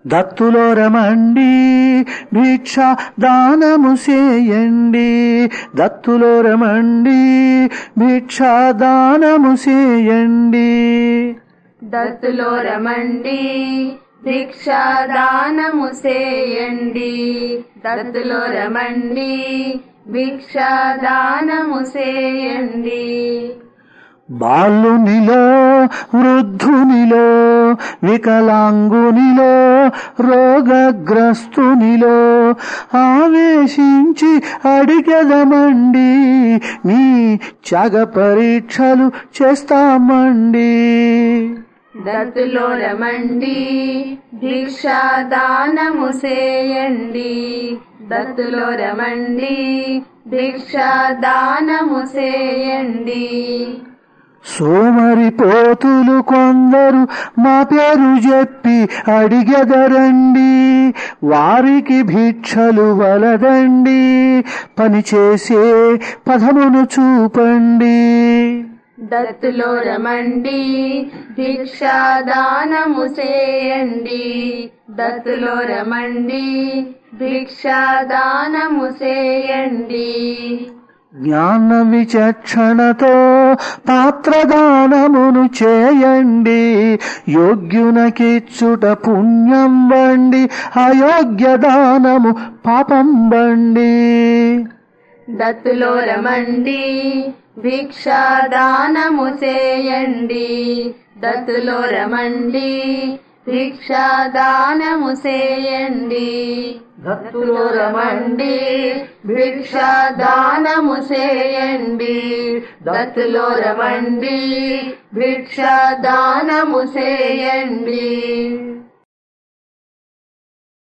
దత్తులో రమండి భిక్ష దానము చేయండి దత్తులో రమండి భిక్ష దానము చేయండి దత్తులో రమండి భిక్షాదానము సేయండి దత్తులో రమండి భిక్షాదానము సేయండి బాలునిలో వృద్ధునిలో వికలాంగునిలో రోగగ్రస్తునిలో ఆవేశించి అడిగదమండి మీ త్యాగ పరీక్షలు చేస్తామండి దత్తులో రమండి భిక్షాదానము సేయండి దత్తులో రమండి భిక్షాదానము సేయండి సోమరి పోతులు కొందరు మా పేరు చెప్పి అడిగెదరండి వారికి భిక్షలు వలదండి పనిచేసే పదమును చూపండి దత్తులో రమండి భిక్షాదానము చేయండి దత్తులో రమండి భిక్షాదానము చేయండి జ్ఞాన విచక్షణతో పాత్రదానమును చేయండి యోగ్యునకిచ్చుట పుణ్యం బండి అయోగ్య దానము పాపం బండి దత్తులో రమండి భిక్షాదానము చేయండి దత్తులో రమండి భిక్షాదానము చేయండి దత్తులో రమండి భిక్షాదానము చేయండి దత్తులో రమండి భిక్షాదానము చేయండి